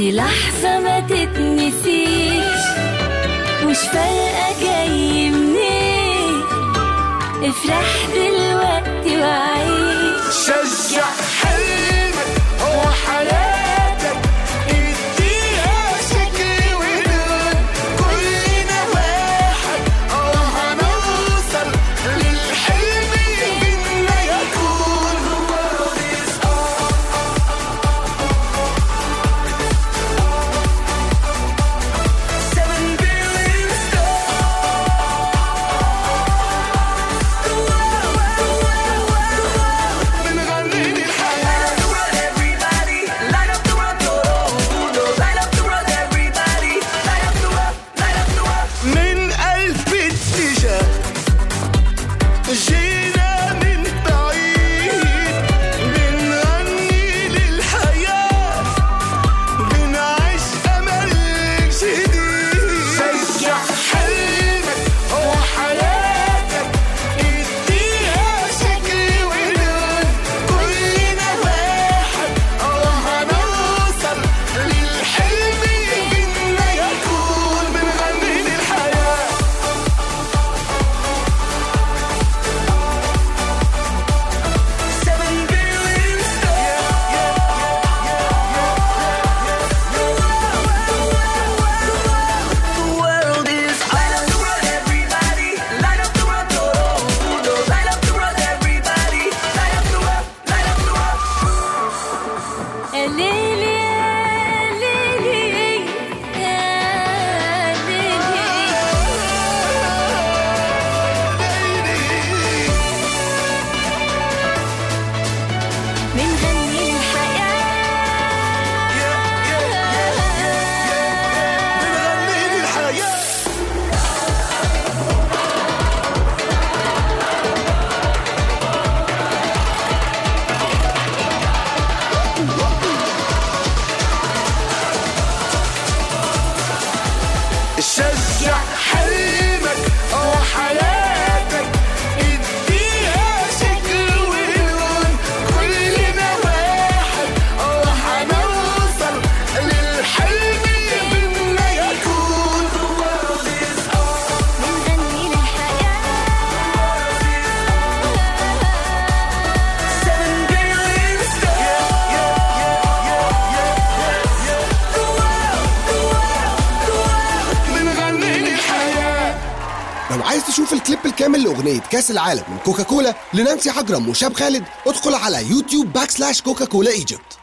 دي لحظة ما تتنسيش مش فارقة جاي منين افرح دلوقتي وعيش شجع حلمك هو حياتك اديها شكل ولون كلنا واحد اه هنوصل للحلم منا يكون Seven billion بنغني للحياة Everybody, light up the world, oh, light up the world, everybody, light up the world, light up the world. من قلب اتجاه جينا من بعيد بنغني للحياة بنعيش أمل جديد شجع حلمك هو حياتك اديها شكل ولون كلنا واحد اه هنوصل للحلم منا يكون بنغني للحياة Seven billion The world is light up the world, everybody, light up the world, oh, light up the world, everybody, light up the world, light up the world. يا ليلي يا ليلي يا ليلي بنغني الحياة بنغني للحياة شجع حلمك أو حياتك اديها شكل ولون كلنا واحد أو حنوصل للحلم منا يكون بنغني الحياة Seven billion بنغني للحياة لو عايز تشوف الكليب الكامل لأغنية كاس العالم من كوكاكولا لنانسي عجرم وشاب خالد ادخل على يوتيوب باك سلاش كوكاكولا ايجيبت